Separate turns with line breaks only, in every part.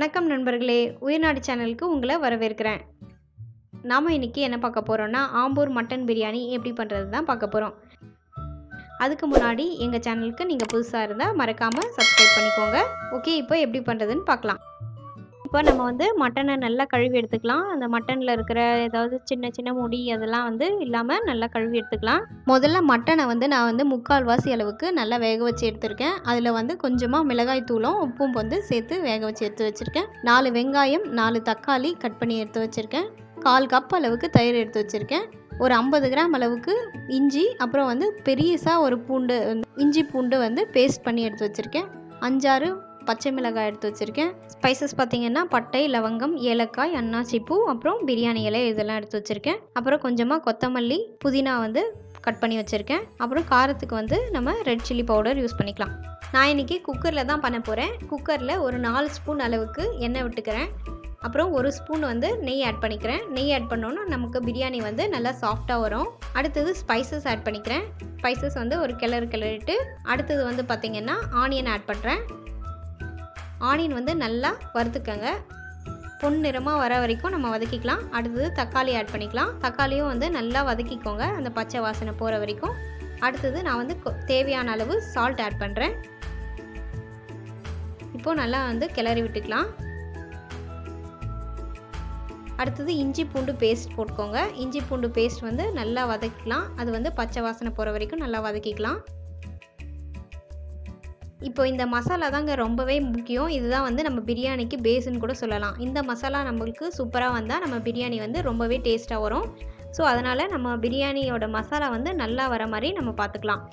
வணக்கம் நண்பர்களே உயிர்நாடு சேனலுக்கு உங்களை வரவேற்கிறேன் நாம் இன்றைக்கி என்ன பார்க்க போகிறோன்னா ஆம்பூர் மட்டன் பிரியாணி எப்படி பண்ணுறது தான் பார்க்க போகிறோம் அதுக்கு முன்னாடி எங்கள் சேனலுக்கு நீங்கள் புதுசாக இருந்தால் மறக்காமல் சப்ஸ்கிரைப் பண்ணிக்கோங்க ஓகே இப்போ எப்படி பண்ணுறதுன்னு பார்க்கலாம் இப்போ நம்ம வந்து மட்டனை நல்லா கழுவி எடுத்துக்கலாம் அந்த மட்டனில் இருக்கிற ஏதாவது சின்ன சின்ன முடி அதெல்லாம் வந்து இல்லாமல் நல்லா கழுவி எடுத்துக்கலாம் முதல்ல மட்டனை வந்து நான் வந்து முக்கால் வாசி அளவுக்கு நல்லா வேக வச்சு எடுத்திருக்கேன் அதில் வந்து கொஞ்சமாக மிளகாய் தூளும் உப்பும் வந்து சேர்த்து வேக வச்சு எடுத்து வச்சுருக்கேன் நாலு வெங்காயம் நாலு தக்காளி கட் பண்ணி எடுத்து வச்சுருக்கேன் கால் கப் அளவுக்கு தயிர் எடுத்து வச்சுருக்கேன் ஒரு ஐம்பது கிராம் அளவுக்கு இஞ்சி அப்புறம் வந்து பெரியசாக ஒரு பூண்டு இஞ்சி பூண்டு வந்து பேஸ்ட் பண்ணி எடுத்து வச்சுருக்கேன் அஞ்சாறு பச்சை மிளகாய் எடுத்து வச்சுருக்கேன் ஸ்பைசஸ் பார்த்தீங்கன்னா பட்டை லவங்கம் ஏலக்காய் அன்னாச்சி பூ அப்புறம் பிரியாணி இலை இதெல்லாம் எடுத்து வச்சுருக்கேன் அப்புறம் கொஞ்சமாக கொத்தமல்லி புதினா வந்து கட் பண்ணி வச்சுருக்கேன் அப்புறம் காரத்துக்கு வந்து நம்ம ரெட் சில்லி பவுடர் யூஸ் பண்ணிக்கலாம் நான் இன்றைக்கி குக்கரில் தான் பண்ண போகிறேன் குக்கரில் ஒரு நாலு ஸ்பூன் அளவுக்கு எண்ணெய் விட்டுக்கிறேன் அப்புறம் ஒரு ஸ்பூன் வந்து நெய் ஆட் பண்ணிக்கிறேன் நெய் ஆட் பண்ணோன்னா நமக்கு பிரியாணி வந்து நல்லா சாஃப்டாக வரும் அடுத்தது ஸ்பைசஸ் ஆட் பண்ணிக்கிறேன் ஸ்பைசஸ் வந்து ஒரு கிளறு கிளறிட்டு அடுத்தது வந்து பார்த்திங்கன்னா ஆனியன் ஆட் பண்ணுறேன் ஆனியன் வந்து நல்லா வறுத்துக்கங்க பொன் நிறமாக வர வரைக்கும் நம்ம வதக்கிக்கலாம் அடுத்தது தக்காளி ஆட் பண்ணிக்கலாம் தக்காளியும் வந்து நல்லா வதக்கிக்கோங்க அந்த பச்சை வாசனை போகிற வரைக்கும் அடுத்தது நான் வந்து தேவையான அளவு சால்ட் ஆட் பண்ணுறேன் இப்போது நல்லா வந்து கிளறி விட்டுக்கலாம் அடுத்தது இஞ்சி பூண்டு பேஸ்ட் போட்டுக்கோங்க இஞ்சி பூண்டு பேஸ்ட் வந்து நல்லா வதக்கிக்கலாம் அது வந்து பச்சை வாசனை போகிற வரைக்கும் நல்லா வதக்கிக்கலாம் இப்போ இந்த மசாலா தாங்க ரொம்பவே முக்கியம் இதுதான் வந்து நம்ம பிரியாணிக்கு பேஸுன்னு கூட சொல்லலாம் இந்த மசாலா நம்மளுக்கு சூப்பராக வந்தால் நம்ம பிரியாணி வந்து ரொம்பவே டேஸ்ட்டாக வரும் ஸோ அதனால் நம்ம பிரியாணியோட மசாலா வந்து நல்லா வர மாதிரி நம்ம பார்த்துக்கலாம்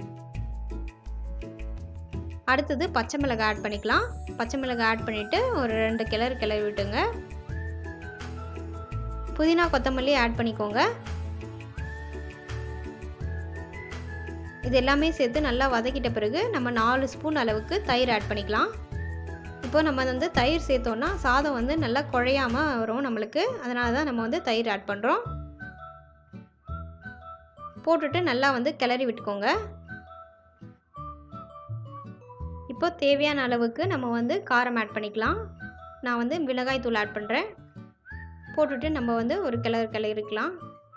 அடுத்தது பச்சை மிளகாய் ஆட் பண்ணிக்கலாம் பச்சை மிளகாய் ஆட் பண்ணிவிட்டு ஒரு ரெண்டு கிளறு கிளறி விட்டுங்க புதினா கொத்தமல்லி ஆட் பண்ணிக்கோங்க இது எல்லாமே சேர்த்து நல்லா வதக்கிட்ட பிறகு நம்ம நாலு ஸ்பூன் அளவுக்கு தயிர் ஆட் பண்ணிக்கலாம் இப்போ நம்ம வந்து தயிர் சேர்த்தோன்னா சாதம் வந்து நல்லா குழையாமல் வரும் நம்மளுக்கு அதனால தான் நம்ம வந்து தயிர் ஆட் பண்ணுறோம் போட்டுட்டு நல்லா வந்து கிளறி விட்டுக்கோங்க இப்போ தேவையான அளவுக்கு நம்ம வந்து காரம் ஆட் பண்ணிக்கலாம் நான் வந்து மிளகாய் தூள் ஆட் பண்ணுறேன் போட்டுட்டு நம்ம வந்து ஒரு கிளறு கிளறிக்கலாம்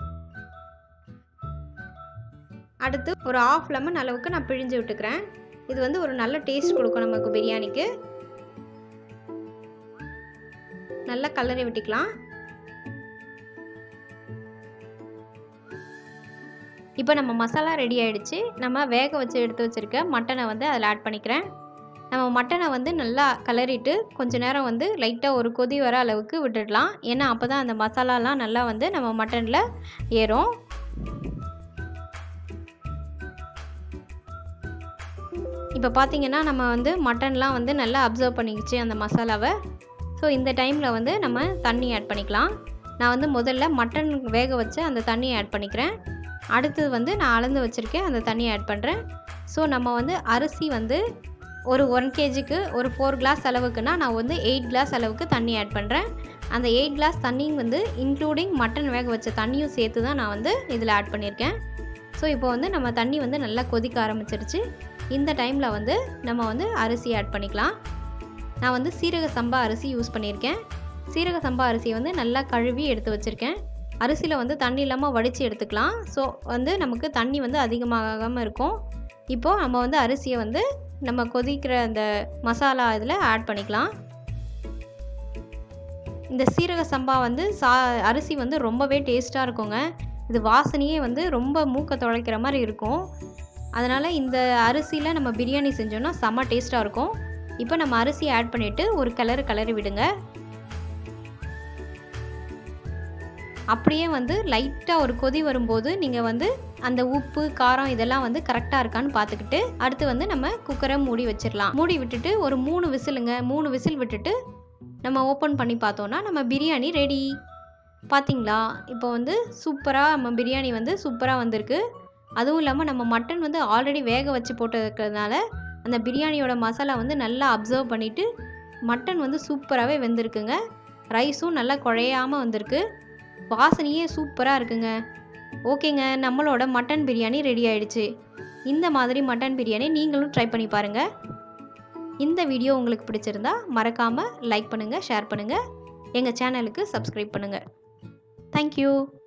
அடுத்து ஒரு ஆஃப் லெமன் அளவுக்கு நான் பிழிஞ்சு விட்டுக்கிறேன் இது வந்து ஒரு நல்ல டேஸ்ட் கொடுக்கும் நமக்கு பிரியாணிக்கு நல்லா கலரி விட்டுக்கலாம் இப்போ நம்ம மசாலா ரெடி ஆகிடுச்சு நம்ம வேக வச்சு எடுத்து வச்சுருக்க மட்டனை வந்து அதில் ஆட் பண்ணிக்கிறேன் நம்ம மட்டனை வந்து நல்லா கலரிட்டு கொஞ்ச நேரம் வந்து லைட்டாக ஒரு கொதி வர அளவுக்கு விட்டுடலாம் ஏன்னா அப்போ தான் அந்த மசாலாலாம் நல்லா வந்து நம்ம மட்டனில் ஏறும் இப்போ பார்த்தீங்கன்னா நம்ம வந்து மட்டன்லாம் வந்து நல்லா அப்சர்வ் பண்ணிக்கிச்சு அந்த மசாலாவை ஸோ இந்த டைமில் வந்து நம்ம தண்ணி ஆட் பண்ணிக்கலாம் நான் வந்து முதல்ல மட்டன் வேக வச்சு அந்த தண்ணியை ஆட் பண்ணிக்கிறேன் அடுத்தது வந்து நான் அளந்து வச்சுருக்கேன் அந்த தண்ணியை ஆட் பண்ணுறேன் ஸோ நம்ம வந்து அரிசி வந்து ஒரு ஒன் கேஜிக்கு ஒரு ஃபோர் கிளாஸ் அளவுக்குன்னா நான் வந்து எயிட் கிளாஸ் அளவுக்கு தண்ணி ஆட் பண்ணுறேன் அந்த எயிட் கிளாஸ் தண்ணி வந்து இன்க்ளூடிங் மட்டன் வேக வச்ச தண்ணியும் சேர்த்து தான் நான் வந்து இதில் ஆட் பண்ணியிருக்கேன் ஸோ இப்போ வந்து நம்ம தண்ணி வந்து நல்லா கொதிக்க ஆரம்பிச்சிருச்சு இந்த டைமில் வந்து நம்ம வந்து அரிசி ஆட் பண்ணிக்கலாம் நான் வந்து சீரக சம்பா அரிசி யூஸ் பண்ணியிருக்கேன் சீரக சம்பா அரிசியை வந்து நல்லா கழுவி எடுத்து வச்சுருக்கேன் அரிசியில் வந்து தண்ணி இல்லாமல் வடித்து எடுத்துக்கலாம் ஸோ வந்து நமக்கு தண்ணி வந்து அதிகமாகாமல் இருக்கும் இப்போது நம்ம வந்து அரிசியை வந்து நம்ம கொதிக்கிற அந்த மசாலா இதில் ஆட் பண்ணிக்கலாம் இந்த சீரக சம்பா வந்து சா அரிசி வந்து ரொம்பவே டேஸ்ட்டாக இருக்குங்க இது வாசனையே வந்து ரொம்ப மூக்க துளைக்கிற மாதிரி இருக்கும் அதனால் இந்த அரிசியில் நம்ம பிரியாணி செஞ்சோன்னா செம்ம டேஸ்ட்டாக இருக்கும் இப்போ நம்ம அரிசி ஆட் பண்ணிவிட்டு ஒரு கலர் கலரி விடுங்க அப்படியே வந்து லைட்டாக ஒரு கொதி வரும்போது நீங்கள் வந்து அந்த உப்பு காரம் இதெல்லாம் வந்து கரெக்டாக இருக்கான்னு பார்த்துக்கிட்டு அடுத்து வந்து நம்ம குக்கரை மூடி வச்சிடலாம் மூடி விட்டுட்டு ஒரு மூணு விசிலுங்க மூணு விசில் விட்டுட்டு நம்ம ஓப்பன் பண்ணி பார்த்தோன்னா நம்ம பிரியாணி ரெடி பார்த்தீங்களா இப்போ வந்து சூப்பராக நம்ம பிரியாணி வந்து சூப்பராக வந்திருக்கு அதுவும் இல்லாமல் நம்ம மட்டன் வந்து ஆல்ரெடி வேக வச்சு போட்டு இருக்கிறதுனால அந்த பிரியாணியோட மசாலா வந்து நல்லா அப்சர்வ் பண்ணிவிட்டு மட்டன் வந்து சூப்பராகவே வெந்திருக்குங்க ரைஸும் நல்லா குழையாமல் வந்திருக்கு வாசனையே சூப்பராக இருக்குங்க ஓகேங்க நம்மளோட மட்டன் பிரியாணி ரெடி ஆயிடுச்சு இந்த மாதிரி மட்டன் பிரியாணி நீங்களும் ட்ரை பண்ணி பாருங்கள் இந்த வீடியோ உங்களுக்கு பிடிச்சிருந்தா மறக்காமல் லைக் பண்ணுங்கள் ஷேர் பண்ணுங்கள் எங்கள் சேனலுக்கு சப்ஸ்கிரைப் பண்ணுங்கள் தேங்க்யூ